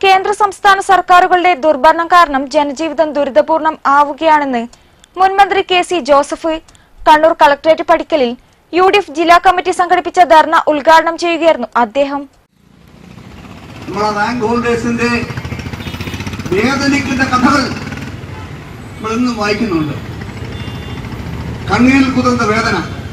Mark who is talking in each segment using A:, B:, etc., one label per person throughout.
A: കേന്ദ്ര സംസ്ഥാന സർക്കാരുകളുടെ ദുർഭരണം കാരണം ജനജീവിതം ദുരിതപൂർണം ആവുകയാണെന്ന് മുൻമന്ത്രി K C Joseph Kannur collectorate പടിക്കലിൽ യു ഡി എഫ് ജില്ലാ കമ്മിറ്റി സംഘടിപ്പിച്ച ധർണ ഉദ്ഘാടനം ചെയ്യുകയായിരുന്നു അദ്ദേഹം
B: നമ്മളെ റാങ്ക് ഹോൾഡേഴ്സിന്റെ വേദനിക്കുന്ന കഥകൾ നമ്മൾ ഇന്നും വായിക്കുന്നുണ്ട് കണ്ണീരിൽ കുതിർന്ന വേദന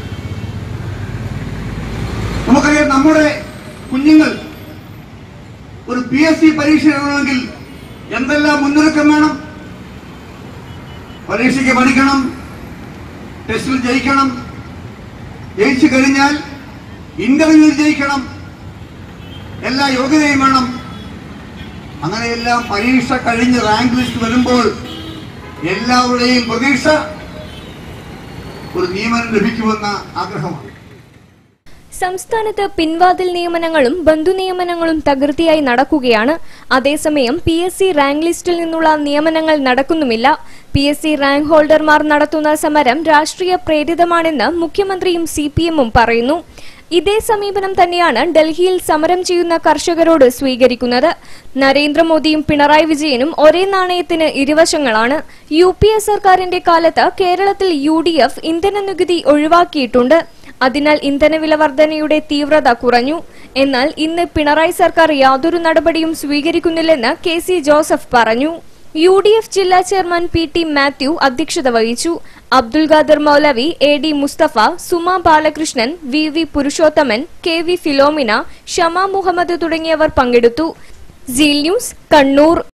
B: നമുക്കറിയാം നമ്മുടെ കുഞ്ഞുങ്ങൾ ഒരു പി എസ് സി പരീക്ഷ എഴുതണമെങ്കിൽ എന്തെല്ലാം മുന്നൊരുക്കം വേണം പരീക്ഷയ്ക്ക് പഠിക്കണം ടെസ്റ്റിൽ ജയിക്കണം ജയിച്ചു കഴിഞ്ഞാൽ ഇന്റർവ്യൂവിൽ ജയിക്കണം എല്ലാ യോഗ്യതയും വേണം അങ്ങനെയെല്ലാം പരീക്ഷ കഴിഞ്ഞ് റാങ്ക് ലിസ്റ്റ് വരുമ്പോൾ എല്ലാവരുടെയും പ്രതീക്ഷ ഒരു നിയമനം ലഭിക്കുമെന്ന ആഗ്രഹമാണ്
C: സംസ്ഥാനത്ത് പിൻവാതിൽ നിയമനങ്ങളും ബന്ധു നിയമനങ്ങളും തകൃതിയായി നടക്കുകയാണ് അതേസമയം പി എസ് സി റാങ്ക് ലിസ്റ്റിൽ നിന്നുള്ള നിയമനങ്ങൾ നടക്കുന്നുമില്ല പി എസ് സി റാങ്ക് ഹോൾഡർമാർ നടത്തുന്ന സമരം രാഷ്ട്രീയ പ്രേരിതമാണെന്ന് മുഖ്യമന്ത്രിയും സി പി എമ്മും പറയുന്നു ഇതേ സമീപനം തന്നെയാണ് ഡൽഹിയിൽ സമരം ചെയ്യുന്ന കർഷകരോട് സ്വീകരിക്കുന്നത് നരേന്ദ്രമോദിയും പിണറായി വിജയനും ഒരേ നാണയത്തിന് ഇരുവശങ്ങളാണ് യു പി എ സർക്കാരിന്റെ കാലത്ത് കേരളത്തിൽ യു ഡി എഫ് ഇന്ധന നികുതി ഒഴിവാക്കിയിട്ടുണ്ട് അതിനാൽ ഇന്ധനവില വർധനയുടെ തീവ്രത കുറഞ്ഞു എന്നാൽ ഇന്ന് പിണറായി സർക്കാർ യാതൊരു നടപടിയും സ്വീകരിക്കുന്നില്ലെന്ന് കെ സി ജോസഫ് പറഞ്ഞു യു ഡി എഫ് ജില്ലാ ചെയർമാൻ പി ടി മാത്യു അധ്യക്ഷത വഹിച്ചു Abdul Khader Maulavi A D Mustafa Suma Balakrishnan V V Purushothaman K V Philomina Shama Muhammad തുടങ്ങിയവർ പങ്കെടുത്തു സീൽ ന്യൂസ് കണ്ണൂർ